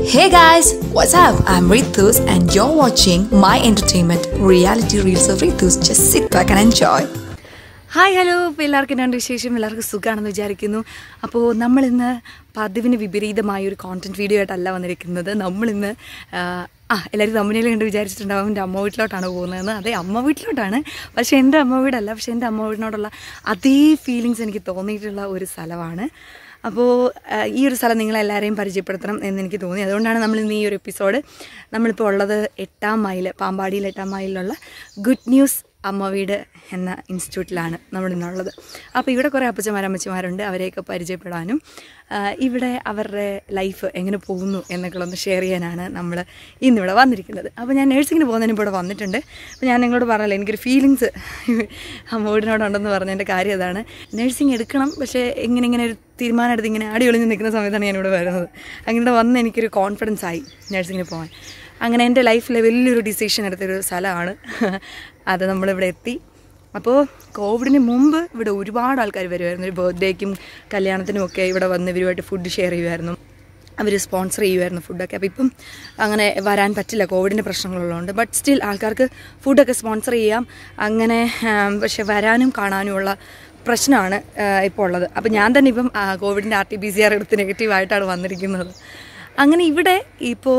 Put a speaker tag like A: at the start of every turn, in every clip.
A: Hey guys, what's up? I'm Rithus and you're watching my entertainment reality reels of Rithus. Just sit back and enjoy.
B: Hi hello ഇപ്പോൾ എല്ലാവർക്കും രണ്ട് വിശേഷം എല്ലാവർക്കും സുഖമാണെന്ന് വിചാരിക്കുന്നു അപ്പോൾ നമ്മളിന്ന് പതിവിന് വിപരീതമായ ഒരു കോണ്ടന്റ് വീഡിയോ ആയിട്ടല്ല വന്നിരിക്കുന്നത് നമ്മളിന്ന് ആ, ആ എല്ലാവരും തമ്മിൽ കണ്ട് വിചാരിച്ചിട്ടുണ്ടാവും എൻ്റെ അമ്മ വീട്ടിലോട്ടാണ് പോകുന്നതെന്ന് അതെ അമ്മ വീട്ടിലോട്ടാണ് പക്ഷേ എൻ്റെ അമ്മ വീടല്ല പക്ഷേ എൻ്റെ അമ്മ വീടിനോടുള്ള അതേ ഫീലിങ്സ് എനിക്ക് തോന്നിയിട്ടുള്ള ഒരു സ്ഥലമാണ് അപ്പോൾ ആ, ഈ ഒരു സ്ഥലം നിങ്ങളെല്ലാവരെയും പരിചയപ്പെടുത്തണം എന്ന് എനിക്ക് തോന്നി അതുകൊണ്ടാണ് നമ്മൾ ഇന്ന് ഈ ഒരു എപ്പിസോഡ് നമ്മളിപ്പോൾ ഉള്ളത് എട്ടാം മൈൽ പാമ്പാടിയിൽ എട്ടാം മൈലിലുള്ള ഗുഡ് ന്യൂസ് അമ്മ വീട് എന്ന ഇൻസ്റ്റിറ്റ്യൂട്ടിലാണ് നമ്മൾ ഇന്നുള്ളത് അപ്പോൾ ഇവിടെ കുറേ അപ്പച്ചമാർ അമ്മച്ചിമാരുണ്ട് അവരെയൊക്കെ പരിചയപ്പെടാനും ആ, ഇവിടെ അവരുടെ ലൈഫ് എങ്ങനെ പോകുന്നു എന്നൊക്കെ ഒന്ന് ഷെയർ ചെയ്യാനാണ് നമ്മൾ ഇന്നിവിടെ വന്നിരിക്കുന്നത് അപ്പോൾ ഞാൻ നേഴ്സിങ്ങിന് പോകുന്നതിന് ഇവിടെ വന്നിട്ടുണ്ട് അപ്പോൾ ഞാൻ നിങ്ങളോട് പറഞ്ഞല്ലോ എനിക്കൊരു ഫീലിങ്സ് അമ്മ വീടിനോടുണ്ടെന്ന് പറഞ്ഞതിൻ്റെ കാര്യം അതാണ് നേഴ്സിംഗ് എടുക്കണം പക്ഷേ ഇങ്ങനെ ഇങ്ങനെ ഒരു തീരുമാനം എടുത്ത് ഇങ്ങനെ അടി ഒളിഞ്ഞ് നിൽക്കുന്ന സമയത്താണ് ഞാനിവിടെ വരുന്നത് അങ്ങനെ വന്ന് എനിക്കൊരു കോൺഫിഡൻസ് ആയി നേഴ്സിങ്ങിന് പോകാൻ അങ്ങനെ എൻ്റെ ലൈഫിലെ വലിയൊരു ഡിസിഷൻ എടുത്തൊരു സ്ഥലമാണ് അത് നമ്മളിവിടെ എത്തി അപ്പോൾ കോവിഡിന് മുമ്പ് ഇവിടെ ഒരുപാട് ആൾക്കാർ വരുമായിരുന്നു ഒരു ബർത്ത്ഡേക്കും കല്യാണത്തിനും ഒക്കെ ഇവിടെ വന്ന് ഇവരുമായിട്ട് ഫുഡ് ഷെയർ ചെയ്യുമായിരുന്നു അവർ സ്പോൺസർ ചെയ്യുമായിരുന്നു ഫുഡൊക്കെ അപ്പോൾ ഇപ്പം അങ്ങനെ വരാൻ പറ്റില്ല കോവിഡിൻ്റെ പ്രശ്നങ്ങളുള്ളതുകൊണ്ട് ബട്ട് സ്റ്റിൽ ആൾക്കാർക്ക് ഫുഡൊക്കെ സ്പോൺസർ ചെയ്യാം അങ്ങനെ ആം, പക്ഷെ വരാനും കാണാനുമുള്ള പ്രശ്നമാണ് ഇപ്പോൾ ഉള്ളത് അപ്പോൾ ഞാൻ തന്നെ ഇപ്പം ആ, കോവിഡിൻ്റെ R T P C R എടുത്ത് നെഗറ്റീവായിട്ടാണ് വന്നിരിക്കുന്നത് അങ്ങനെ ഇവിടെ ഇപ്പോൾ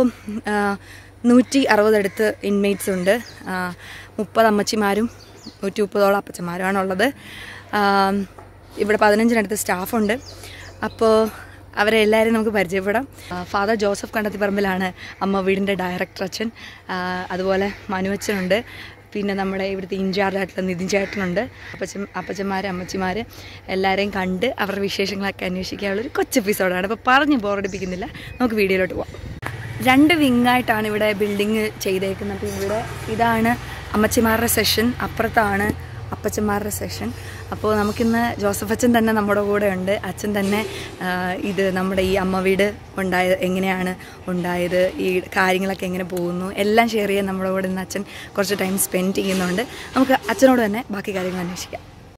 B: നൂറ്റി അറുപതടുത്ത് ഇൻമേറ്റ്സ് ഉണ്ട് ആ, മുപ്പത് അമ്മച്ചിമാരും നൂറ്റി മുപ്പതോളം അപ്പച്ചന്മാരുമാണുള്ളത് ആ, ഇവിടെ പതിനഞ്ചിനടുത്ത് സ്റ്റാഫുണ്ട് അപ്പോൾ അവരെ എല്ലാവരും നമുക്ക് പരിചയപ്പെടാം ആ, ഫാദർ ജോസഫ് കണ്ടത്തിപ്പറമ്പിലാണ് അമ്മ വീടിൻ്റെ ഡയറക്ടർ അച്ഛൻ ആ, അതുപോലെ മനു അച്ഛനുണ്ട് പിന്നെ നമ്മുടെ ഇവിടുത്തെ ഇൻചാർജായിട്ടുള്ള നിതിൻ ചേട്ടനുണ്ട് അപ്പച്ചൻ അപ്പച്ചന്മാർ അമ്മച്ചിമാർ എല്ലാവരെയും കണ്ട് അവരുടെ വിശേഷങ്ങളൊക്കെ അന്വേഷിക്കാനുള്ള ഒരു കൊച്ചു എപ്പിസോഡാണ് അപ്പോൾ പറഞ്ഞ് ബോറടിപ്പിക്കുന്നില്ല നമുക്ക് വീഡിയോയിലോട്ട് പോവാം രണ്ട് വിങ്ങായിട്ടാണ് ഇവിടെ ബിൽഡിങ് ചെയ്തേക്കുന്നത് അപ്പോൾ ഇവിടെ ഇതാണ് അമ്മച്ചിമാരുടെ സെഷൻ അപ്പുറത്താണ് അപ്പച്ചന്മാരുടെ സെഷൻ അപ്പോൾ നമുക്കിന്ന് ജോസഫ് അച്ഛൻ തന്നെ നമ്മുടെ കൂടെ ഉണ്ട് അച്ഛൻ തന്നെ ആ, ഇത് നമ്മുടെ ഈ അമ്മ വീട് ഉണ്ടായത് എങ്ങനെയാണ് ഉണ്ടായത് ഈ കാര്യങ്ങളൊക്കെ എങ്ങനെ പോകുന്നു എല്ലാം ഷെയർ ചെയ്യാൻ നമ്മുടെ കൂടെ ഇന്ന് അച്ഛൻ കുറച്ച് ടൈം സ്പെൻഡ് ചെയ്യുന്നുണ്ട് നമുക്ക് അച്ഛനോട് തന്നെ ബാക്കി കാര്യങ്ങൾ അന്വേഷിക്കാം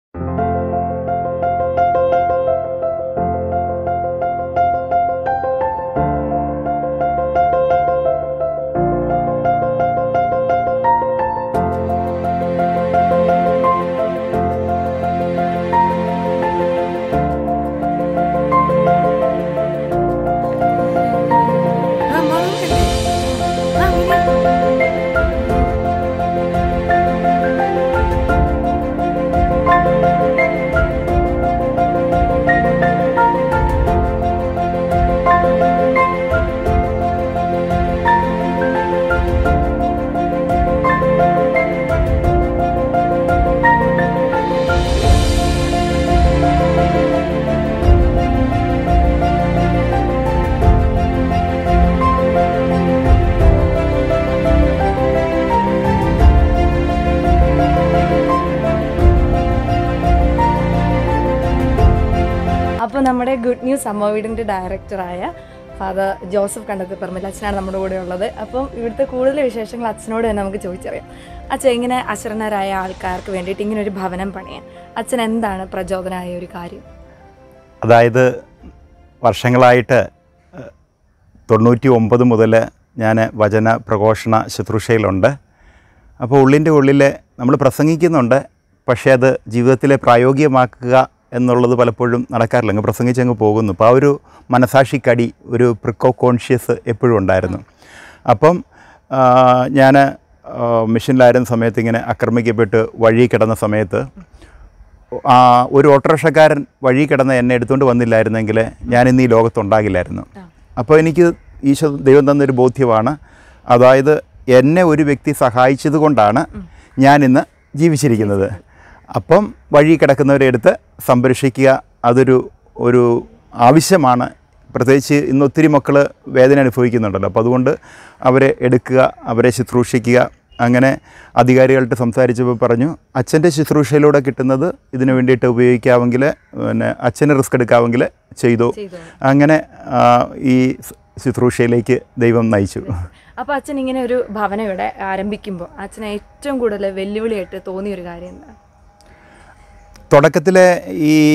B: അപ്പോൾ നമ്മുടെ ഗുഡ് ന്യൂസ് അമ്മ വീടിൻ്റെ ഡയറക്ടറായ ഫാദർ ജോസഫ് കണ്ടത്ത് പറമ്പിൽ അച്ഛനാണ് നമ്മുടെ കൂടെ ഉള്ളത് അപ്പം ഇവിടുത്തെ കൂടുതൽ വിശേഷങ്ങൾ അച്ഛനോട് തന്നെ നമുക്ക് ചോദിച്ചറിയാം അച്ഛൻ ഇങ്ങനെ അശരണരായ ആൾക്കാർക്ക് വേണ്ടിയിട്ട് ഇങ്ങനെ ഒരു ഭവനം പണിയാൻ അച്ഛൻ എന്താണ് പ്രചോദനമായ ഒരു കാര്യം
C: അതായത് വർഷങ്ങളായിട്ട് ഏഹ്, തൊണ്ണൂറ്റി ഒമ്പത് മുതൽ ഞാൻ വചന പ്രഘോഷണ ശുശ്രൂഷയിലുണ്ട് അപ്പോൾ ഉള്ളിൻ്റെ ഉള്ളിൽ നമ്മൾ പ്രസംഗിക്കുന്നുണ്ട് പക്ഷേ അത് ജീവിതത്തിൽ പ്രായോഗികമാക്കുക എന്നുള്ളത് പലപ്പോഴും നടക്കാറില്ല അങ്ങ് പ്രസംഗിച്ചങ്ങ് പോകുന്നു അപ്പോൾ ആ ഒരു മനസാക്ഷിക്കടി ഒരു പ്രിക്കോ കോൺഷ്യസ് എപ്പോഴും ഉണ്ടായിരുന്നു അപ്പം ഞാൻ മിഷനിലായിരുന്ന സമയത്ത് ഇങ്ങനെ ആക്രമിക്കപ്പെട്ട് വഴി കിടന്ന സമയത്ത് ആ, ഒരു ഓട്ടോറിക്ഷക്കാരൻ വഴി കിടന്ന് എന്നെ എടുത്തുകൊണ്ട് വന്നില്ലായിരുന്നെങ്കിൽ ഞാൻ ഇന്ന് ഈ ലോകത്തുണ്ടാകില്ലായിരുന്നു അപ്പോൾ എനിക്ക് ഈശോ ദൈവം തന്നൊരു ബോധ്യമാണ് അതായത് എന്നെ ഒരു വ്യക്തി സഹായിച്ചത് കൊണ്ടാണ് ഞാൻ ഇന്ന് ജീവിച്ചിരിക്കുന്നത് അപ്പം വഴി കിടക്കുന്നവരെ എടുത്ത് സംരക്ഷിക്കുക അതൊരു ഒരു ആവശ്യമാണ് പ്രത്യേകിച്ച് ഇന്ന് ഒത്തിരി മക്കൾ വേദന അനുഭവിക്കുന്നുണ്ടല്ലോ അപ്പോൾ അതുകൊണ്ട് അവരെ എടുക്കുക അവരെ ശുശ്രൂഷിക്കുക അങ്ങനെ അധികാരികളുടെ സംസാരിച്ചപ്പോൾ പറഞ്ഞു അച്ഛൻ്റെ ശുശ്രൂഷയിലൂടെ കിട്ടുന്നത് ഇതിനു വേണ്ടിയിട്ട് ഉപയോഗിക്കാമെങ്കിൽ പിന്നെ അച്ഛന് റിസ്ക് എടുക്കാമെങ്കിൽ ചെയ്തു
B: ചെയ്തോ
C: അങ്ങനെ ആ, ഈ ശു- ശുശ്രൂഷയിലേക്ക് ദൈവം നയിച്ചു
B: അപ്പോൾ അച്ഛൻ ഇങ്ങനെ ഒരു ഭവനം ഇവിടെ ആരംഭിക്കുമ്പോൾ അച്ഛന് ഏറ്റവും കൂടുതൽ വെല്ലുവിളിയായിട്ട് തോന്നിയ ഒരു കാര്യം എന്താ
C: തുടക്കത്തിൽ ഈ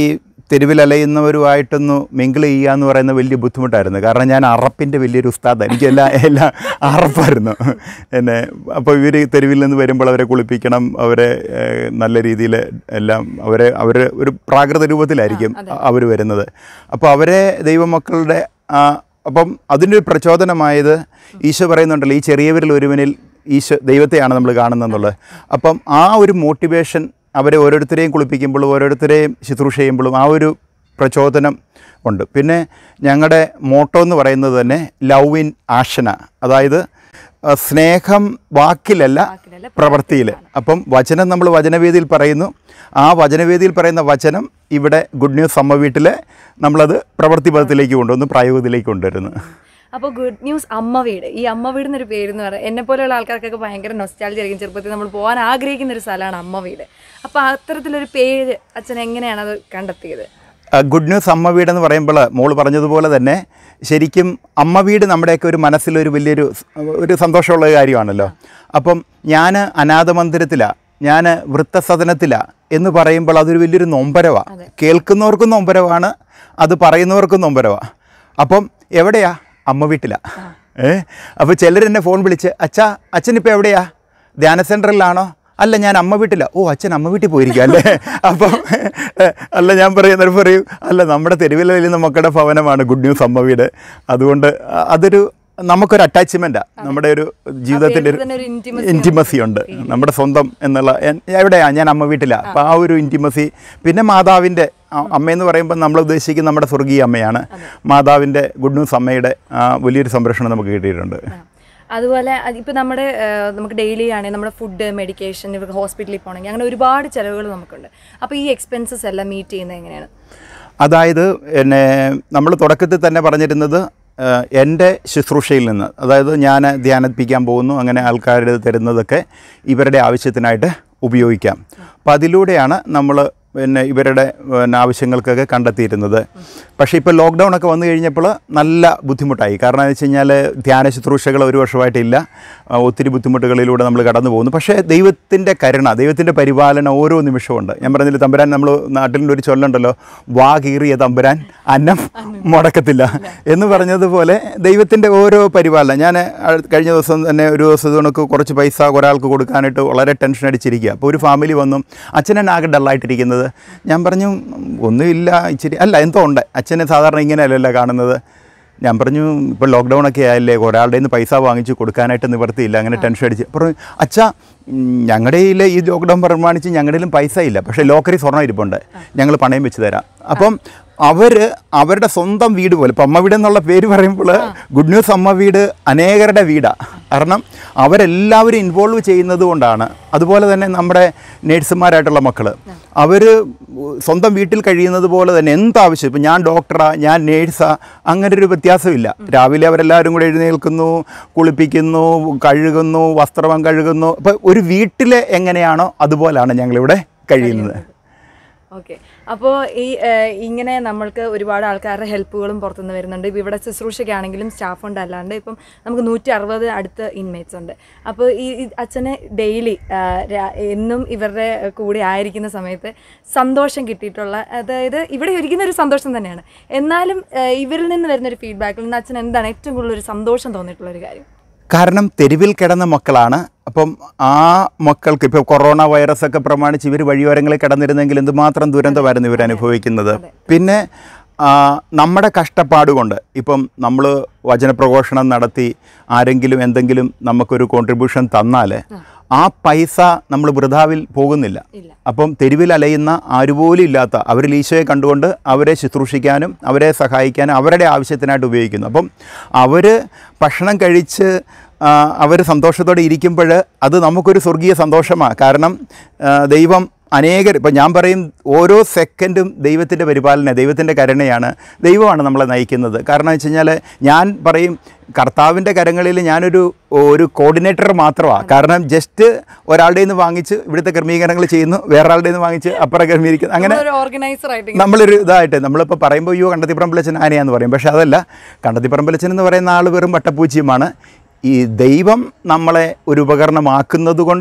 C: തെരുവിൽ അലയുന്നവരുമായിട്ടൊന്ന് മിങ്കിൾ ചെയ്യുക എന്ന് പറയുന്നത് വലിയ ബുദ്ധിമുട്ടായിരുന്നു കാരണം ഞാൻ അറപ്പിൻ്റെ വലിയൊരു ഉസ്താദ് എനിക്ക് എല്ലാ എല്ലാം അറപ്പായിരുന്നു എന്നെ അപ്പോൾ ഇവർ തെരുവിൽ നിന്ന് വരുമ്പോൾ അവരെ കുളിപ്പിക്കണം അവരെ ഏഹ്, നല്ല രീതിയിൽ എല്ലാം അവരെ അവർ ഒരു പ്രാകൃത രൂപത്തിലായിരിക്കും അവർ വരുന്നത് അപ്പോൾ അവരെ ദൈവമക്കളുടെ ആ, അപ്പം അതിൻ്റെ ഒരു പ്രചോദനമായത് ഈശോ പറയുന്നുണ്ടല്ലോ ഈ ചെറിയവരിൽ ഒരുവനിൽ ഈശോ ദൈവത്തെയാണ് നമ്മൾ കാണുന്നതെന്നുള്ളത് അപ്പം ആ ഒരു മോട്ടിവേഷൻ അവരെ ഓരോരുത്തരെയും കുളിപ്പിക്കുമ്പോഴും ഓരോരുത്തരെയും ശുശ്രൂഷ ചെയ്യുമ്പോഴും ആ ഒരു പ്രചോദനം ഉണ്ട് പിന്നെ ഞങ്ങളുടെ മോട്ടോ എന്ന് പറയുന്നത് തന്നെ ലവ് ഇൻ ആഷന അതായത് ആ, സ്നേഹം വാക്കിലല്ല
B: വാക്കിലല്ല,
C: പ്രവൃത്തിയിൽ അപ്പം വചനം നമ്മൾ വചനവേദിയിൽ പറയുന്നു ആ വചനവേദിയിൽ പറയുന്ന വചനം ഇവിടെ ഗുഡ് ന്യൂസ് അമ്മ വീട്ടിൽ നമ്മളത് പ്രവൃത്തി പദത്തിലേക്ക് കൊണ്ടുവന്ന് പ്രായോഗത്തിലേക്ക് കൊണ്ടുവരുന്നു
B: അപ്പോൾ ഗുഡ് ന്യൂസ് അമ്മ വീട് ഈ അമ്മ വീട് എന്നൊരു പേര് എന്ന് പറയുന്നത് എന്നെ പോലെയുള്ള ആൾക്കാർക്കൊക്കെ ഭയങ്കര നൊസ്റ്റാലജി ആയിരിക്കും ചെറുപ്പത്തിൽ നമ്മൾ പോകാൻ ആഗ്രഹിക്കുന്ന ഒരു സ്ഥലമാണ് അമ്മ വീട് അപ്പോൾ അത്തരത്തിലൊരു പേര് അച്ഛൻ എങ്ങനെയാണ് അത് കണ്ടെത്തിയത്
C: ഗുഡ് ന്യൂസ് അമ്മ വീടെന്ന് പറയുമ്പോൾ മോൾ പറഞ്ഞതുപോലെ തന്നെ ശരിക്കും അമ്മ വീട് നമ്മുടെയൊക്കെ ഒരു മനസ്സിലൊരു വലിയൊരു സ്- ഒരു സന്തോഷമുള്ള കാര്യമാണല്ലോ അപ്പം ഞാൻ അനാഥ മന്ദിരത്തിലാണ് ഞാൻ വൃത്തസദനത്തിലാണ് എന്ന് പറയുമ്പോൾ അതൊരു വലിയൊരു നൊമ്പരമാണ് കേൾക്കുന്നവർക്കും നൊമ്പരമാണ് അത് പറയുന്നവർക്കും നൊമ്പരമാണ് അപ്പം എവിടെയാ അമ്മ വീട്ടിലാണ് ഏ അപ്പോൾ ചിലർ എന്നെ ഫോൺ വിളിച്ച് അച്ഛാ അച്ഛനിപ്പോൾ എവിടെയാ ധ്യാന സെൻറ്ററിലാണോ അല്ല ഞാൻ അമ്മ വീട്ടില ഓ അച്ഛൻ അമ്മ വീട്ടിൽ പോയിരിക്കുക അല്ലേ അപ്പം അല്ല ഞാൻ പറയുന്നവർ പറയും അല്ല നമ്മുടെ തെരുവിൽ വരുന്ന മക്കളുടെ ഭവനമാണ് ഗുഡ് ന്യൂസ് അമ്മ വീട് അതുകൊണ്ട് അ- അതൊരു നമുക്കൊരു അറ്റാച്ച്മെൻറ്റാണ് നമ്മുടെ ഒരു ജീവിതത്തിൻ്റെ ഒരു
B: തന്നെ ഒരു intimacy
C: ഇൻറ്റിമസി ഉണ്ട് നമ്മുടെ സ്വന്തം എന്നുള്ള എൻ- എവിടെയാ ഞാൻ അമ്മ വീട്ടിലാണ് അപ്പോൾ ആ ഒരു ഇൻറ്റിമസി പിന്നെ മാതാവിൻ്റെ അ- അമ്മയെന്ന് പറയുമ്പോൾ നമ്മൾ ഉദ്ദേശിക്കുന്ന നമ്മുടെ സ്വർഗീയ അമ്മയാണ് മാതാവിൻ്റെ ഗുഡ് ന്യൂസ് അമ്മയുടെ ആ വലിയൊരു സംരക്ഷണം നമുക്ക് കിട്ടിയിട്ടുണ്ട്
B: അതുപോലെ ഇപ്പോൾ നമ്മുടെ ആ, നമുക്ക് ഡെയിലി ആണെങ്കിൽ നമ്മുടെ ഫുഡ് മെഡിക്കേഷൻ ഇവർക്ക് ഹോസ്പിറ്റലിൽ പോകണമെങ്കിൽ അങ്ങനെ ഒരുപാട് ചിലവുകൾ നമുക്കുണ്ട് അപ്പോൾ ഈ എക്സ്പെൻസസ് എല്ലാം മീറ്റ് ചെയ്യുന്നത് എങ്ങനെയാണ്
C: അതായത് എന്നെ നമ്മൾ തുടക്കത്തിൽ തന്നെ പറഞ്ഞിരുന്നത് ഏഹ്, എൻ്റെ ശുശ്രൂഷയിൽ നിന്ന് അതായത് ഞാൻ ധ്യാനിപ്പിക്കാൻ പോകുന്നു അങ്ങനെ ആൾക്കാർ തരുന്നതൊക്കെ ഇവരുടെ ആവശ്യത്തിനായിട്ട് ഉപയോഗിക്കാം അപ്പം അതിലൂടെയാണ് നമ്മൾ പിന്നെ ഇവരുടെ പിന്നെ ആവശ്യങ്ങൾക്കൊക്കെ കണ്ടെത്തിയിരുന്നത് പക്ഷേ ഇപ്പോൾ ലോക്ക്ഡൗൺ ഒക്കെ വന്നു കഴിഞ്ഞപ്പോൾ നല്ല ബുദ്ധിമുട്ടായി കാരണം എന്ന് വെച്ച് കഴിഞ്ഞാൽ ധ്യാന ശുശ്രൂഷകൾ ഒരു വർഷമായിട്ടില്ല ആ, ഒത്തിരി ബുദ്ധിമുട്ടുകളിലൂടെ നമ്മൾ കടന്നു പോകുന്നു പക്ഷേ ദൈവത്തിൻ്റെ കരുണ ദൈവത്തിൻ്റെ പരിപാലനം ഓരോ നിമിഷവും ഞാൻ പറഞ്ഞില്ല തമ്പുരാൻ നമ്മൾ നാട്ടിൽ ഒരു ചൊല്ലുണ്ടല്ലോ വാ കീറിയ തമ്പുരാൻ അന്നം മുടക്കത്തില്ല എന്ന് പറഞ്ഞതുപോലെ ദൈവത്തിൻ്റെ ഓരോ പരിപാലനം ഞാൻ കഴിഞ്ഞ ദിവസം തന്നെ ഒരു ദിവസം കണക്ക് കുറച്ച് പൈസ ഒരാൾക്ക് കൊടുക്കാനായിട്ട് വളരെ ടെൻഷൻ അടിച്ചിരിക്കുക അപ്പോൾ ഒരു ഫാമിലി വന്നു അച്ഛനാണ് ആകെ ഡള്ളായിട്ടിരിക്കുന്നത് ഞാൻ പറഞ്ഞു ഒന്നുമില്ല ഇച്ചിരി അല്ല എന്തോ ഉണ്ട് അച്ഛനെ സാധാരണ ഇങ്ങനെയല്ലല്ലോ കാണുന്നത് ഞാൻ പറഞ്ഞു ഇപ്പോൾ ലോക്ക്ഡൗൺ ഒക്കെ ആയല്ലേ ഒരാളുടെ നിന്ന് പൈസ വാങ്ങിച്ച് കൊടുക്കാനായിട്ട് നിവർത്തിയില്ല അങ്ങനെ ടെൻഷൻ അടിച്ച് പറഞ്ഞു അച്ഛാ ഞങ്ങളുടെ കയ്യിൽ ഈ ലോക്ക്ഡൗൺ പ്രമാണിച്ച് ഞങ്ങളുടെയിലും പൈസ ഇല്ല പക്ഷേ ലോക്കറി സ്വർണ്ണം ഇരിപ്പുണ്ട് ഞങ്ങൾ പണയം വെച്ച് തരാം അപ്പം അവർ അവരുടെ സ്വന്തം വീട് പോലെ ഇപ്പം അമ്മ വീട് എന്നുള്ള പേര് പറയുമ്പോൾ ഗുഡ് ന്യൂസ് അമ്മ വീട് അനേകരുടെ വീടാണ് കാരണം അവരെല്ലാവരും ഇൻവോൾവ് ചെയ്യുന്നത് കൊണ്ടാണ് അതുപോലെ തന്നെ നമ്മുടെ നേഴ്സുമാരായിട്ടുള്ള മക്കൾ അവർ സ്വന്തം വീട്ടിൽ കഴിയുന്നത് പോലെ തന്നെ എന്താവശ്യം ഇപ്പം ഞാൻ ഡോക്ടറാ ഞാൻ നേഴ്സാ അങ്ങനെ ഒരു വ്യത്യാസമില്ല രാവിലെ അവരെല്ലാവരും കൂടെ എഴുന്നേൽക്കുന്നു കുളിപ്പിക്കുന്നു കഴുകുന്നു വസ്ത്രം കഴുകുന്നു അപ്പോൾ ഒരു വീട്ടിൽ എങ്ങനെയാണോ അതുപോലാണ് ഞങ്ങളിവിടെ കഴിയുന്നത്
B: ഓക്കെ അപ്പോൾ ഈ ഏഹ്, ഇങ്ങനെ നമ്മൾക്ക് ഒരുപാട് ആൾക്കാരുടെ ഹെൽപ്പുകളും പുറത്തുനിന്ന് വരുന്നുണ്ട് ഇപ്പോൾ ഇവിടെ ശുശ്രൂഷയ്ക്കാണെങ്കിലും സ്റ്റാഫ് ഉണ്ട് അല്ലാണ്ട് ഇപ്പം നമുക്ക് നൂറ്റി അറുപത് അടുത്ത് ഇൻമേറ്റ്സ് ഉണ്ട് അപ്പോൾ ഈ ഈ അച്ഛന് ഡെയിലി എന്നും ഇവരുടെ കൂടെ ആയിരിക്കുന്ന സമയത്ത് സന്തോഷം കിട്ടിയിട്ടുള്ള അതായത് ഇവിടെ ഇരിക്കുന്ന ഒരു സന്തോഷം തന്നെയാണ് എന്നാലും ഏഹ്, ഇവരിൽ നിന്ന് വരുന്ന ഒരു ഫീഡ്ബാക്കിൽ നിന്ന് അച്ഛൻ എന്താണ് ഏറ്റവും കൂടുതൽ ഒരു സന്തോഷം തോന്നിയിട്ടുള്ള ഒരു കാര്യം
C: കാരണം തെരുവിൽ കിടന്ന മക്കളാണ് അപ്പം ആ മക്കൾക്ക് ഇപ്പോൾ കൊറോണ വൈറസ് ഒക്കെ പ്രമാണിച്ച് ഇവർ വഴിയോരങ്ങളിൽ കിടന്നിരുന്നെങ്കിൽ എന്തുമാത്രം ദുരന്തമായിരുന്നു ഇവർ അനുഭവിക്കുന്നത് പിന്നെ ആ, നമ്മുടെ കഷ്ടപ്പാട് കൊണ്ട് ഇപ്പം നമ്മൾ വചനപ്രഘോഷണം നടത്തി ആരെങ്കിലും എന്തെങ്കിലും നമുക്കൊരു കോൺട്രിബ്യൂഷൻ തന്നാൽ ആ പൈസ നമ്മൾ വൃഥാവിൽ പോകുന്നില്ല
B: ഇല്ല.
C: അപ്പം തെരുവിൽ അലയുന്ന ആരുപോലും ഇല്ലാത്ത അവരിൽ ഈശോയെ കണ്ടുകൊണ്ട് അവരെ ശുശ്രൂഷിക്കാനും അവരെ സഹായിക്കാനും അവരുടെ ആവശ്യത്തിനായിട്ട് ഉപയോഗിക്കുന്നു അപ്പം അവർ ഭക്ഷണം കഴിച്ച് അവർ സന്തോഷത്തോടെ ഇരിക്കുമ്പോൾ അത് നമുക്കൊരു സ്വർഗീയ സന്തോഷമാണ് കാരണം ആ, ദൈവം അനേകർ ഇപ്പം ഞാൻ പറയും ഓരോ സെക്കൻഡും ദൈവത്തിൻ്റെ പരിപാലന ദൈവത്തിൻ്റെ കരുണയാണ് ദൈവമാണ് നമ്മളെ നയിക്കുന്നത് കാരണം വെച്ച് കഴിഞ്ഞാൽ ഞാൻ പറയും കർത്താവിൻ്റെ കരങ്ങളിൽ ഞാനൊരു ഒരു കോർഡിനേറ്റർ മാത്രമാണ് കാരണം ജസ്റ്റ് ഒരാളുടെ നിന്ന് വാങ്ങിച്ച് ഇവിടുത്തെ ക്രമീകരണങ്ങൾ ചെയ്യുന്നു വേറൊരാളുടെ നിന്ന് വാങ്ങിച്ച് അപ്പുറം ക്രമീകരിക്കുന്നു അങ്ങനെ
B: ഒരു ഓർഗനൈസർ ആയിട്ട്
C: നമ്മളൊരു ഇതായിട്ട് നമ്മളിപ്പോൾ പറയുമ്പോൾ അയ്യോ കണ്ടത്തിപ്പറമ്പലച്ചൻ ആനയാന്ന് പറയും പക്ഷേ അതല്ല കണ്ടത്തിപ്പറമ്പലച്ചൻ എന്ന് പറയുന്ന ആൾ വെറും വട്ടപ്പൂച്ചിയുമാണ് ഈ ദൈവം നമ്മളെ ഒരു ഉപകരണമാക്കുന്നത് കൊണ്ട്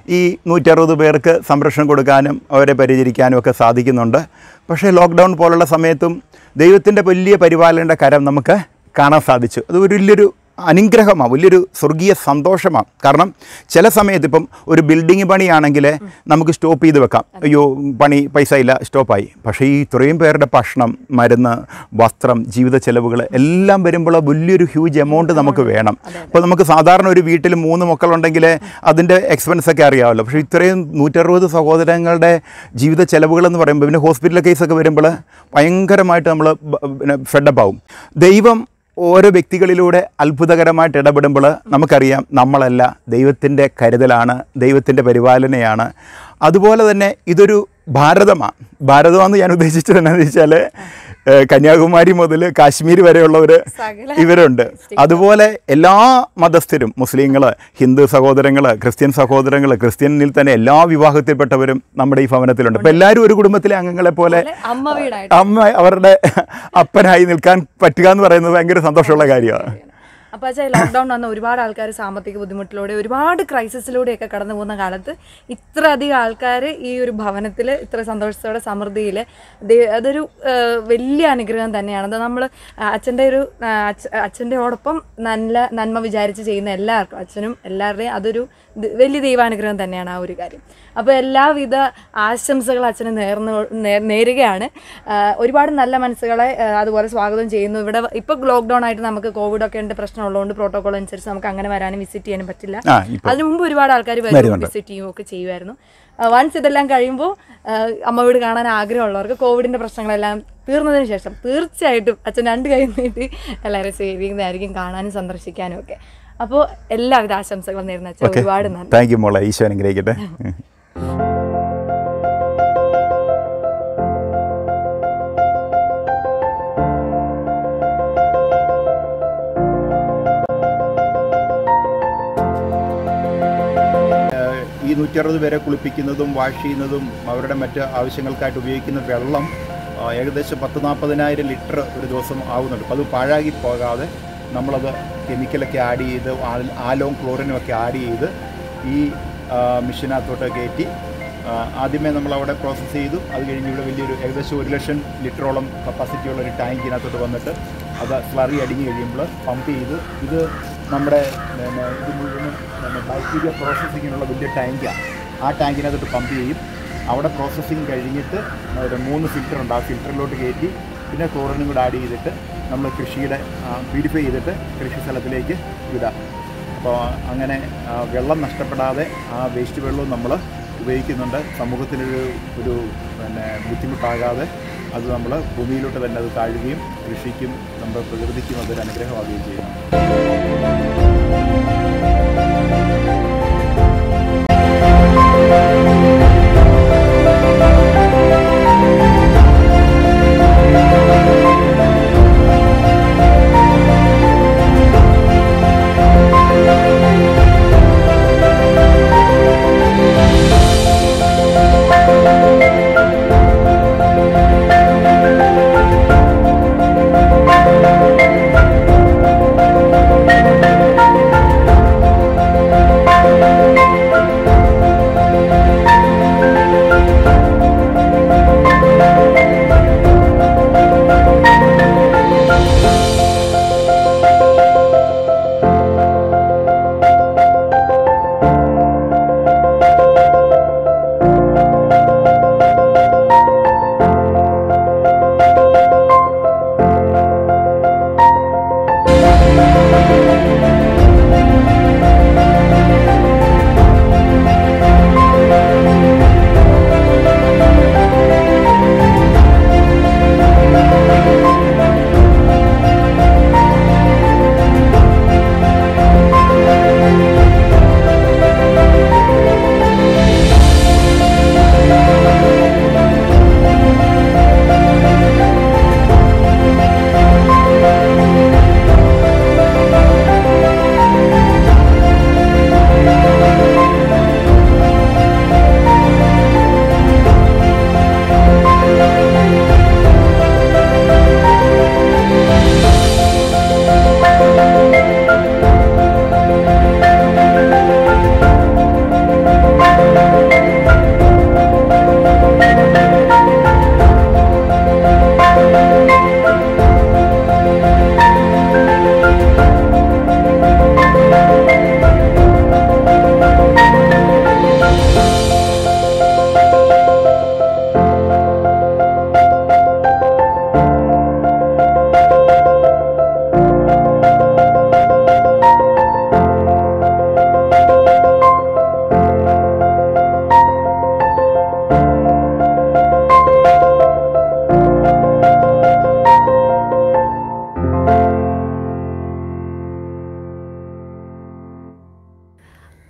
C: ഈ നൂറ്ററുപത് പേർക്ക് സംരക്ഷണം കൊടുക്കാനും അവരെ പരിചരിക്കാനും ഒക്കെ സാധിക്കുന്നുണ്ട് പക്ഷേ ലോക്ക്ഡൗൺ പോലുള്ള സമയത്തും ദൈവത്തിൻ്റെ വലിയ പരിപാലനയുടെ കരം നമുക്ക് കാണാൻ സാധിച്ചു അത് ഒരു വലിയൊരു അനുഗ്രഹമാണ് വലിയൊരു സ്വർഗീയ സന്തോഷമാണ് കാരണം ചില സമയത്ത് ഇപ്പം ഒരു ബിൽഡിംഗ് പണിയാണെങ്കിൽ നമുക്ക് സ്റ്റോപ്പ് ചെയ്ത് വെക്കാം അയ്യോ പണി പൈസ ഇല്ല സ്റ്റോപ്പായി പക്ഷേ ഈ ഇത്രയും പേരുടെ ഭക്ഷണം മരുന്ന് വസ്ത്രം ജീവിത ചെലവുകൾ എല്ലാം വരുമ്പോൾ വലിയൊരു ഹ്യൂജ് എമൗണ്ട് നമുക്ക് വേണം അപ്പോൾ നമുക്ക് സാധാരണ ഒരു വീട്ടിൽ മൂന്ന് മക്കളുണ്ടെങ്കിൽ അതിൻ്റെ എക്സ്പെൻസ് ഒക്കെ അറിയാമല്ലോ പക്ഷേ ഇത്രയും നൂറ്ററുപത് സഹോദരങ്ങളുടെ ജീവിത ചെലവുകളെന്ന് പറയുമ്പോൾ പിന്നെ ഹോസ്പിറ്റൽ കേസൊക്കെ വരുമ്പോൾ ഭയങ്കരമായിട്ട് നമ്മൾ പിന്നെ ഫെഡപ്പ് ആവും ദൈവം ഓരോ വ്യക്തികളിലൂടെ അത്ഭുതകരമായിട്ട് ഇടപെടുമ്പോൾ നമുക്കറിയാം നമ്മളല്ല ദൈവത്തിൻ്റെ കരുതലാണ് ദൈവത്തിൻ്റെ പരിപാലനയാണ് അതുപോലെ തന്നെ ഇതൊരു ഭാരതമാണ് ഭാരതമെന്ന് ഞാൻ ഉദ്ദേശിച്ചത് എന്താണെന്ന് വെച്ചാൽ ഏഹ്, കന്യാകുമാരി മുതൽ കാശ്മീർ വരെയുള്ളവർ ഇവരുണ്ട് അതുപോലെ എല്ലാ മതസ്ഥരും മുസ്ലിങ്ങൾ ഹിന്ദു സഹോദരങ്ങൾ ക്രിസ്ത്യൻ സഹോദരങ്ങൾ ക്രിസ്ത്യനിൽ തന്നെ എല്ലാ വിവാഹത്തിൽപ്പെട്ടവരും നമ്മുടെ ഈ ഭവനത്തിലുണ്ട് അപ്പോൾ എല്ലാവരും ഒരു കുടുംബത്തിലെ അംഗങ്ങളെ പോലെ
B: അമ്മ വീടായിട്ട്
C: അമ്മ അവരുടെ അപ്പനായി നിൽക്കാൻ പറ്റുക എന്ന് പറയുന്നത് ഭയങ്കര സന്തോഷമുള്ള കാര്യമാണ്
B: അപ്പോൾ വെച്ചാൽ ലോക്ക്ഡൗൺ വന്ന ഒരുപാട് ആൾക്കാർ സാമ്പത്തിക ബുദ്ധിമുട്ടിലൂടെ ഒരുപാട് ക്രൈസിസിലൂടെയൊക്കെ കടന്നു പോകുന്ന കാലത്ത് ഇത്ര അധികം ആൾക്കാർ ഈ ഒരു ഭവനത്തിൽ ഇത്ര സന്തോഷത്തോടെ സമൃദ്ധിയിൽ അതൊരു ആ, വലിയ അനുഗ്രഹം തന്നെയാണ് അത് നമ്മൾ അച്ഛൻ്റെ ഒരു ആ, അച്ഛ അച്ഛൻ്റെയോടൊപ്പം നല്ല നന്മ വിചാരിച്ച് ചെയ്യുന്ന എല്ലാവർക്കും അച്ഛനും എല്ലാവരുടെയും അതൊരു ദ- വലിയ ദൈവാനുഗ്രഹം തന്നെയാണ് ആ ഒരു കാര്യം അപ്പോൾ എല്ലാവിധ ആശംസകൾ അച്ഛന് നേർന്ന് നേ- നേരുകയാണ് ആ, ഒരുപാട് നല്ല മനസ്സുകളെ ആ, അതുപോലെ സ്വാഗതം ചെയ്യുന്നു ഇവിടെ ഇപ്പോൾ ലോക്ക്ഡൗൺ ആയിട്ട് നമുക്ക് കോവിഡ് ഒക്കെ ഉണ്ട് പ്രശ്നമുള്ളതുകൊണ്ട് പ്രോട്ടോകോൾ അനുസരിച്ച് നമുക്ക് അങ്ങനെ വരാനും വിസിറ്റ് ചെയ്യാനും പറ്റില്ല
C: ആ ഇപ്പം
B: അതിനു മുമ്പ് ഒരുപാട് ആൾക്കാർ വരും
C: വരുന്നുണ്ട്.
B: വിസിറ്റ് ചെയ്യുകയും ഒക്കെ ചെയ്യുമായിരുന്നു വൺസ് ഇതെല്ലാം കഴിയുമ്പോൾ അമ്മ വീട് കാണാൻ ആഗ്രഹമുള്ളവർക്ക് കോവിഡിന്റെ പ്രശ്നങ്ങളെല്ലാം തീർന്നതിന് ശേഷം തീർച്ചയായിട്ടും അച്ഛൻ രണ്ട് കൈ നീട്ടി എല്ലാവരും സ്വീകരിക്കുന്നതായിരിക്കും കാണാനും സന്ദർശിക്കാനും ഒക്കെ അപ്പോൾ എല്ലാവിധ ആശംസകളും നേരുന്ന അച്ഛൻ
C: ഓക്കെ
B: ഒരുപാട് നന്ദി
C: താങ്ക് യു മോളെ ഈശോ അനുഗ്രഹിക്കട്ടെ ഈ നൂറ്ററുപത് പേരെ കുളിപ്പിക്കുന്നതും വാഷ് ചെയ്യുന്നതും അവരുടെ മറ്റ് ആവശ്യങ്ങൾക്കായിട്ട് ഉപയോഗിക്കുന്ന വെള്ളം ആ, ഏകദേശം പത്ത് നാൽപ്പതിനായിരം ലിറ്റർ ഒരു ദിവസം ആവുന്നുണ്ട് അപ്പോൾ അത് പാഴാകി പോകാതെ നമ്മളത് കെമിക്കലൊക്കെ ആഡ് ചെയ്ത് ആ- ആലോം ക്ലോറിനും ഒക്കെ ആഡ് ചെയ്ത് ഈ ആ, മെഷീനകത്തോട്ട് കയറ്റി ആ, ആദ്യമേ നമ്മൾ അവിടെ പ്രോസസ്സ് ചെയ്തു അത് കഴിഞ്ഞ് ഇവിടെ വലിയൊരു ഏകദേശം ഒരു ലക്ഷം ലിറ്ററോളം കപ്പാസിറ്റി ഉള്ള ഒരു ടാങ്ക് ഇതിനകത്തോട്ട് വന്നിട്ട് അത് സ്ലറി അടിഞ്ഞ് കഴിയുമ്പോൾ പമ്പ് ചെയ്ത് ഇത് നമ്മുടെ പിന്നെ ഇത് മുഴുവനും ബാക്ടീരിയ പ്രോസസ്സിങ്ങിനുള്ള വലിയ ടാങ്കാണ് ആ ടാങ്കിനകത്തോട്ട് പമ്പ് ചെയ്യും അവിടെ പ്രോസസ്സിങ് കഴിഞ്ഞിട്ട് ഒരു മൂന്ന് ഫിൽറ്റർ ഉണ്ട് ആ ഫിൽറ്ററിലോട്ട് കയറ്റി പിന്നെ ക്ലോറിനും കൂടെ ആഡ് ചെയ്തിട്ട് നമ്മൾ കൃഷിയുടെ പ്യൂരിഫൈ ചെയ്തിട്ട് കൃഷി സ്ഥലത്തിലേക്ക് വിടാം അപ്പോൾ അങ്ങനെ ആ, വെള്ളം നഷ്ടപ്പെടാതെ ആ വേസ്റ്റ് വെള്ളവും നമ്മൾ ഉപയോഗിക്കുന്നുണ്ട് സമൂഹത്തിനൊരു ഒരു പിന്നെ ബുദ്ധിമുട്ടാകാതെ അത് നമ്മൾ ഭൂമിയിലോട്ട് തന്നെ അത് താഴുകയും കൃഷിക്കും നമ്മുടെ പ്രകൃതിക്കും അതൊരു അനുഗ്രഹമാവുകയും ചെയ്യുന്നു
D: Thank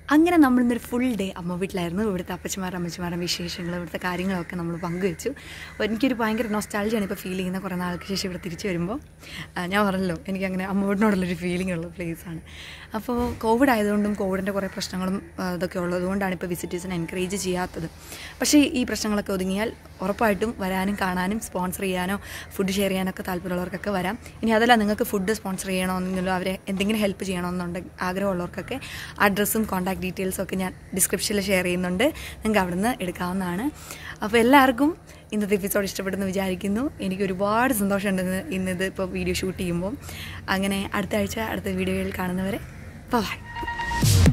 B: അങ്ങനെ നമ്മൾ ഇന്നൊരു ഫുൾ ഡേ അമ്മ വീട്ടിലായിരുന്നു ഇവിടുത്തെ അപ്പച്ചമാരും അമ്മച്ചിമാരും വിശേഷങ്ങൾ ഇവിടുത്തെ കാര്യങ്ങളൊക്കെ നമ്മൾ പങ്കുവെച്ചു അപ്പോൾ എനിക്കൊരു ഭയങ്കര നോസ്റ്റാൾജിയാണ് ഇപ്പോൾ ഫീൽ ചെയ്യുന്ന കുറേ നാൾക്ക് ശേഷം ഇവിടെ തിരിച്ചു വരുമ്പോൾ ആ, ഞാൻ പറഞ്ഞല്ലോ എനിക്കങ്ങനെ അമ്മ വീടിനോടുള്ളൊരു ഫീലിംഗ് ഉള്ള പ്ലേസാണ് അപ്പോൾ കോവിഡ് ആയതുകൊണ്ടും കോവിഡിൻ്റെ കുറേ പ്രശ്നങ്ങളും ആ, ഇതൊക്കെ ഉള്ളതുകൊണ്ടാണ് ഇപ്പോൾ വിസിറ്റേഴ്സിനെ എൻകറേജ് ചെയ്യാത്തത് പക്ഷേ ഈ പ്രശ്നങ്ങളൊക്കെ ഒതുങ്ങിയാൽ ഉറപ്പായിട്ടും വരാനും കാണാനും സ്പോൺസർ ചെയ്യാനോ ഫുഡ് ഷെയർ ചെയ്യാനൊക്കെ താല്പര്യമുള്ളവർക്കൊക്കെ വരാം ഇനി അതല്ല നിങ്ങൾക്ക് ഫുഡ് സ്പോൺസർ ചെയ്യണമെന്നെങ്കിലും അവരെ എന്തെങ്കിലും ഹെൽപ്പ് ചെയ്യണമെന്നുണ്ടെങ്കിൽ ആഗ്രഹമുള്ളവർക്കൊക്കെ അഡ്രസ്സും കോൺടാക്ട് ഡീറ്റെയിൽസും ഒക്കെ ഞാൻ ഡിസ്ക്രിപ്ഷനിൽ ഷെയർ ചെയ്യുന്നുണ്ട് നിങ്ങൾക്ക് അവിടെ നിന്ന് എടുക്കാവുന്നതാണ് അപ്പോൾ എല്ലാവർക്കും ഇന്നത്തെ എപ്പിസോഡ് ഇഷ്ടപ്പെട്ടെന്ന് വിചാരിക്കുന്നു എനിക്ക് ഒരുപാട് സന്തോഷമുണ്ട് ഇന്ന് ഇന്നിത് ഇപ്പോൾ വീഡിയോ ഷൂട്ട് ചെയ്യുമ്പോൾ അങ്ങനെ അടുത്ത ആഴ്ച അടുത്ത വീഡിയോയിൽ കാണുന്നവരെ ബൈ